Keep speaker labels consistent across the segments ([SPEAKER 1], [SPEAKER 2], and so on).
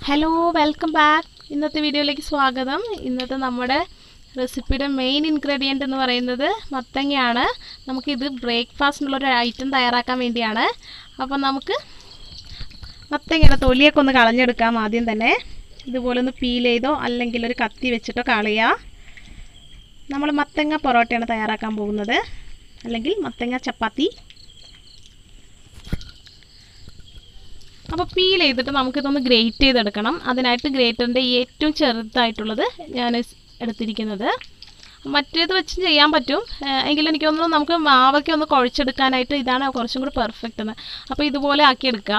[SPEAKER 1] hello welcome back ഇന്നത്തെ വീഡിയോയിലേക്ക് സ്വാഗതം ഇന്നത്തെ നമ്മുടെ റെസിപ്പിയുടെ മെയിൻ ഇൻഗ്രീഡിയൻ്റ് എന്ന് പറയുന്നത് മത്തങ്ങയാണ് നമുക്കിത് ബ്രേക്ക്ഫാസ്റ്റിനുള്ളൊരു ഐറ്റം തയ്യാറാക്കാൻ വേണ്ടിയാണ് അപ്പോൾ നമുക്ക് മത്തങ്ങയുടെ തൊലിയൊക്കെ ഒന്ന് കളഞ്ഞെടുക്കാം ആദ്യം തന്നെ ഇതുപോലെ ഒന്ന് പീൽ ചെയ്തോ അല്ലെങ്കിൽ ഒരു കത്തി വെച്ചിട്ടോ കളയുക നമ്മൾ മത്തങ്ങ പൊറോട്ടയാണ് തയ്യാറാക്കാൻ പോകുന്നത് അല്ലെങ്കിൽ മത്തങ്ങ ചപ്പാത്തി അപ്പോൾ പീൽ ചെയ്തിട്ട് നമുക്കിതൊന്ന് ഗ്രേറ്റ് ചെയ്തെടുക്കണം അതിനായിട്ട് ഗ്രേറ്ററിൻ്റെ ഏറ്റവും ചെറുതായിട്ടുള്ളത് ഞാൻ എടുത്തിരിക്കുന്നത് മറ്റേത് വെച്ച് ചെയ്യാൻ പറ്റും ഏഹ് എങ്കിലും എനിക്ക് തോന്നുന്നു നമുക്ക് മാവൊക്കെ ഒന്ന് കുഴച്ചെടുക്കാനായിട്ട് ഇതാണ് കുറച്ചും കൂടി പെർഫെക്റ്റ് എന്ന് അപ്പോൾ ഇതുപോലെ ആക്കിയെടുക്കുക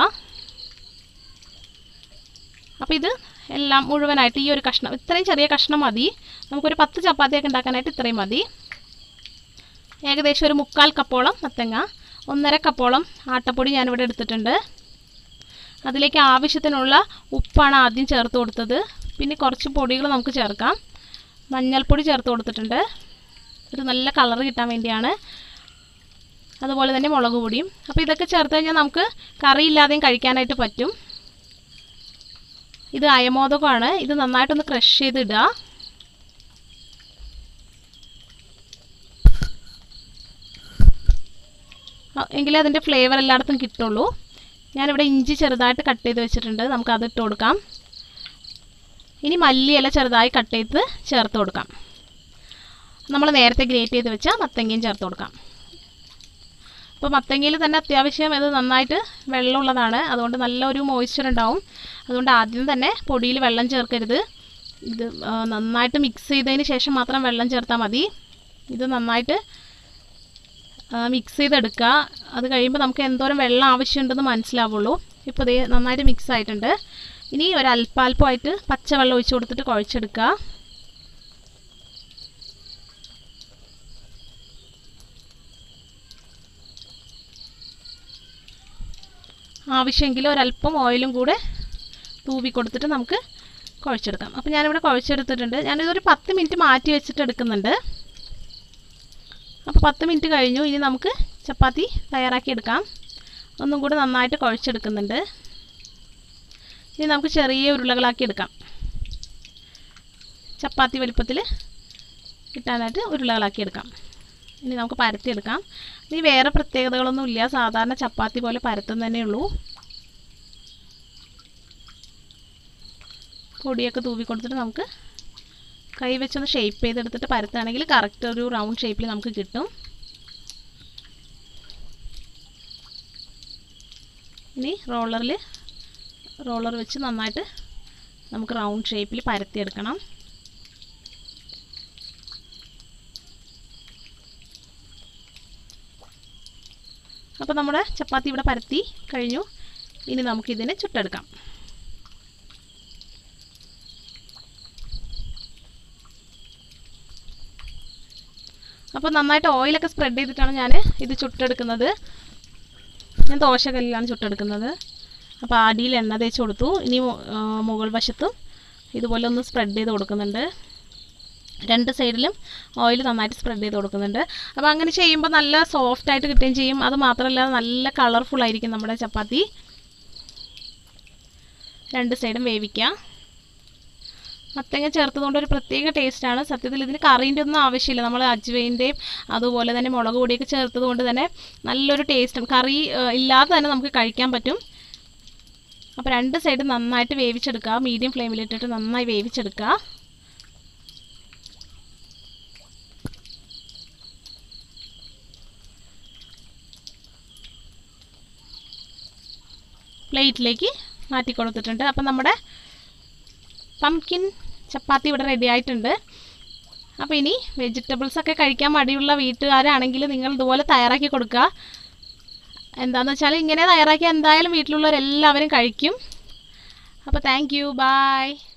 [SPEAKER 1] അപ്പോൾ ഇത് എല്ലാം മുഴുവനായിട്ട് ഈ ഒരു കഷ്ണം ഇത്രയും ചെറിയ കഷ്ണം മതി നമുക്കൊരു പത്ത് ചപ്പാത്തിയൊക്കെ ഉണ്ടാക്കാനായിട്ട് ഇത്രയും മതി ഏകദേശം ഒരു മുക്കാൽ കപ്പോളം മത്തങ്ങ ഒന്നര കപ്പോളം ആട്ടപ്പൊടി ഞാനിവിടെ എടുത്തിട്ടുണ്ട് അതിലേക്ക് ആവശ്യത്തിനുള്ള ഉപ്പാണ് ആദ്യം ചേർത്ത് കൊടുത്തത് പിന്നെ കുറച്ച് പൊടികൾ നമുക്ക് ചേർക്കാം മഞ്ഞൾപ്പൊടി ചേർത്ത് കൊടുത്തിട്ടുണ്ട് ഒരു നല്ല കളർ കിട്ടാൻ വേണ്ടിയാണ് അതുപോലെ തന്നെ മുളക് പൊടിയും അപ്പോൾ ഇതൊക്കെ ചേർത്ത് കഴിഞ്ഞാൽ നമുക്ക് കറിയില്ലാതെയും കഴിക്കാനായിട്ട് പറ്റും ഇത് അയമോദകമാണ് ഇത് നന്നായിട്ടൊന്ന് ക്രഷ് ചെയ്തിടുക എങ്കിലേ അതിൻ്റെ ഫ്ലേവർ എല്ലായിടത്തും കിട്ടുള്ളൂ ഞാനിവിടെ ഇഞ്ചി ചെറുതായിട്ട് കട്ട് ചെയ്ത് വെച്ചിട്ടുണ്ട് നമുക്ക് അത് ഇട്ട് കൊടുക്കാം ഇനി മല്ലിയില ചെറുതായി കട്ട് ചെയ്ത് ചേർത്ത് കൊടുക്കാം നമ്മൾ നേരത്തെ ഗ്രേറ്റ് ചെയ്ത് വെച്ച മത്തങ്ങയും ചേർത്ത് കൊടുക്കാം അപ്പോൾ മത്തങ്ങയിൽ തന്നെ അത്യാവശ്യം ഇത് നന്നായിട്ട് വെള്ളമുള്ളതാണ് അതുകൊണ്ട് നല്ലൊരു മോയ്സ്ചർ ഉണ്ടാവും അതുകൊണ്ട് ആദ്യം തന്നെ പൊടിയിൽ വെള്ളം ചേർക്കരുത് ഇത് നന്നായിട്ട് മിക്സ് ചെയ്തതിന് ശേഷം മാത്രം വെള്ളം ചേർത്താൽ മതി ഇത് നന്നായിട്ട് മിക്സ് ചെയ്തെടുക്കുക അത് കഴിയുമ്പോൾ നമുക്ക് എന്തോരം വെള്ളം ആവശ്യമുണ്ടെന്ന് മനസ്സിലാവുള്ളൂ ഇപ്പോൾ ഇത് നന്നായിട്ട് മിക്സ് ആയിട്ടുണ്ട് ഇനി ഒരു അല്പാൽപ്പമായിട്ട് പച്ചവെള്ളം ഒഴിച്ച് കൊടുത്തിട്ട് കുഴച്ചെടുക്കുക ആവശ്യമെങ്കിൽ ഒരല്പം ഓയിലും കൂടെ തൂവി കൊടുത്തിട്ട് നമുക്ക് കുഴച്ചെടുക്കാം അപ്പോൾ ഞാനിവിടെ കുഴച്ചെടുത്തിട്ടുണ്ട് ഞാനിതൊരു പത്ത് മിനിറ്റ് മാറ്റി വെച്ചിട്ട് എടുക്കുന്നുണ്ട് അപ്പോൾ പത്ത് മിനിറ്റ് കഴിഞ്ഞു ഇനി നമുക്ക് ചപ്പാത്തി തയ്യാറാക്കി എടുക്കാം ഒന്നും കൂടി നന്നായിട്ട് കുഴച്ചെടുക്കുന്നുണ്ട് ഇനി നമുക്ക് ചെറിയ ഉരുളകളാക്കി എടുക്കാം ചപ്പാത്തി വലിപ്പത്തിൽ കിട്ടാനായിട്ട് ഉരുളകളാക്കി എടുക്കാം ഇനി നമുക്ക് പരത്തിയെടുക്കാം ഇനി വേറെ പ്രത്യേകതകളൊന്നും ഇല്ല സാധാരണ ചപ്പാത്തി പോലെ പരത്തും തന്നെ ഉള്ളൂ പൊടിയൊക്കെ തൂവി കൊടുത്തിട്ട് നമുക്ക് കൈ വെച്ചൊന്ന് ഷേപ്പ് ചെയ്തെടുത്തിട്ട് പരത്തുകയാണെങ്കിൽ കറക്റ്റ് ഒരു റൗണ്ട് ഷേപ്പിൽ നമുക്ക് കിട്ടും ഇനി റോളറിൽ റോളർ വെച്ച് നന്നായിട്ട് നമുക്ക് റൗണ്ട് ഷേപ്പിൽ പരത്തിയെടുക്കണം അപ്പോൾ നമ്മുടെ ചപ്പാത്തി ഇവിടെ പരത്തി കഴിഞ്ഞു ഇനി നമുക്കിതിനെ ചുട്ടെടുക്കാം അപ്പോൾ നന്നായിട്ട് ഓയിലൊക്കെ സ്പ്രെഡ് ചെയ്തിട്ടാണ് ഞാൻ ഇത് ചുട്ടെടുക്കുന്നത് ഞാൻ ദോശക്കല്ലിലാണ് ചുട്ടെടുക്കുന്നത് അപ്പോൾ അടിയിൽ എണ്ണ തേച്ച് കൊടുത്തു ഇനി മുകൾ വശത്തും ഇതുപോലെ ഒന്ന് സ്പ്രെഡ് ചെയ്ത് കൊടുക്കുന്നുണ്ട് രണ്ട് സൈഡിലും ഓയിൽ നന്നായിട്ട് സ്പ്രെഡ് ചെയ്ത് കൊടുക്കുന്നുണ്ട് അപ്പോൾ അങ്ങനെ ചെയ്യുമ്പോൾ നല്ല സോഫ്റ്റ് ആയിട്ട് കിട്ടുകയും ചെയ്യും അത് മാത്രമല്ല നല്ല കളർഫുൾ ആയിരിക്കും നമ്മുടെ ചപ്പാത്തി രണ്ട് സൈഡും വേവിക്കുക മത്തങ്ങ ചേർത്തതുകൊണ്ട് ഒരു പ്രത്യേക ടേസ്റ്റാണ് സത്യത്തിൽ ഇതിന് കറീൻ്റെ ഒന്നും ആവശ്യമില്ല നമ്മൾ അജ്വൈൻ്റെയും അതുപോലെ തന്നെ മുളക് പൊടിയൊക്കെ ചേർത്തത് കൊണ്ട് തന്നെ നല്ലൊരു ടേസ്റ്റും കറി ഇല്ലാതെ തന്നെ നമുക്ക് കഴിക്കാൻ പറ്റും അപ്പോൾ രണ്ട് സൈഡ് നന്നായിട്ട് വേവിച്ചെടുക്കുക മീഡിയം ഫ്ലെയിമിലിട്ടിട്ട് നന്നായി വേവിച്ചെടുക്കുക പ്ലേറ്റിലേക്ക് മാറ്റി കൊടുത്തിട്ടുണ്ട് അപ്പം നമ്മുടെ പംകിൻ ചപ്പാത്തി ഇവിടെ റെഡി ആയിട്ടുണ്ട് അപ്പോൾ ഇനി വെജിറ്റബിൾസ് ഒക്കെ കഴിക്കാൻ മടിയുള്ള വീട്ടുകാരാണെങ്കിൽ നിങ്ങൾ ഇതുപോലെ തയ്യാറാക്കി കൊടുക്കുക എന്താണെന്ന് വെച്ചാൽ ഇങ്ങനെ തയ്യാറാക്കി എന്തായാലും വീട്ടിലുള്ളവരെല്ലാവരും കഴിക്കും അപ്പോൾ താങ്ക് യു ബായ്